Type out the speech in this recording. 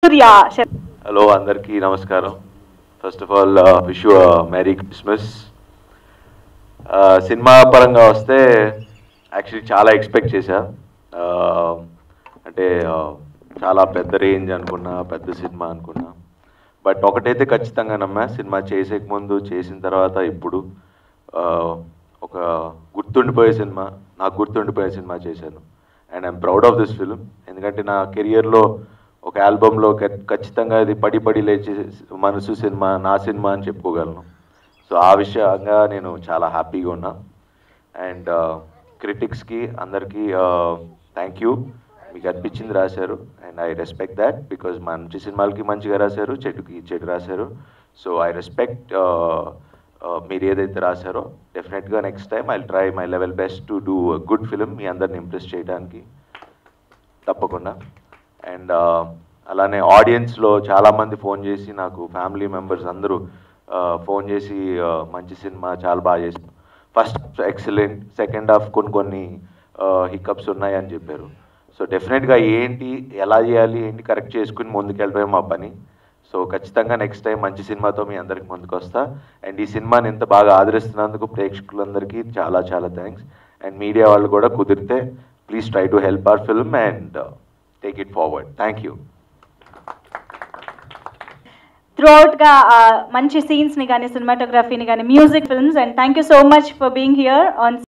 సూర్య hello అందరికీ నమస్కారం first of all wish you merry Christmas cinema పరంగా వస్తే యాక్చువల్లీ చాలా ఎక్స్పెక్ట్ చేశా Uh, అంటే uh, చాలా పెద్ద రేంజ్ అనుకున్నా పెద్ద సినిమా అనుకున్నా బట్ ఒకటైతే ఖచ్చితంగా నమ్మా సినిమా చేసేక ముందు చేసిన తర్వాత ఇప్పుడు uh, ఒక గుర్తుండిపోయే సినిమా నాకు గుర్తుండిపోయే సినిమా చేశాను and I'm proud of this film ఎందుకంటే నా కెరియర్లో ఒక ఆల్బంలో ఖచ్చితంగా ఇది పడి పడి లేచే మనసు సినిమా నా సినిమా అని చెప్పుకోగలను సో ఆ విషయంగా నేను చాలా హ్యాపీగా ఉన్నా అండ్ క్రిటిక్స్కి అందరికీ థ్యాంక్ యూ మీకు అనిపించింది రాశారు and I respect that because మంచి సినిమాలకి మంచిగా రాశారు చెడుకి చెడు రాశారు సో ఐ రెస్పెక్ట్ మీరు ఏదైతే రాశారో డెఫినెట్గా next time I try my level best to do good film మీ అందరిని ఇంప్రెస్ చేయడానికి తప్పకుండా అండ్ అలానే ఆడియన్స్లో చాలామంది ఫోన్ చేసి నాకు ఫ్యామిలీ మెంబర్స్ అందరూ ఫోన్ చేసి uh, మంచి సినిమా చాలా బాగా చేసి ఫస్ట్ ఎక్సలెంట్ సెకండ్ హాఫ్ కొన్ని కొన్ని హికప్స్ ఉన్నాయని చెప్పారు సో డెఫినెట్గా ఏంటి ఎలా చేయాలి ఏంటి కరెక్ట్ చేసుకుని ముందుకెళ్ళడమే మా పని సో ఖచ్చితంగా నెక్స్ట్ టైం మంచి సినిమాతో మీ అందరికి ముందుకు వస్తా అండ్ ఈ సినిమాని ఇంత బాగా ఆదరిస్తున్నందుకు ప్రేక్షకులందరికీ చాలా చాలా థ్యాంక్స్ అండ్ మీడియా వాళ్ళు కూడా కుదిరితే please try to help our film and take it forward thank you throughout గా ఆ, మంచి సీన్స్ ని కానీ సినిమాటోగ్రఫీని కానీ music films and thank you so much for being here on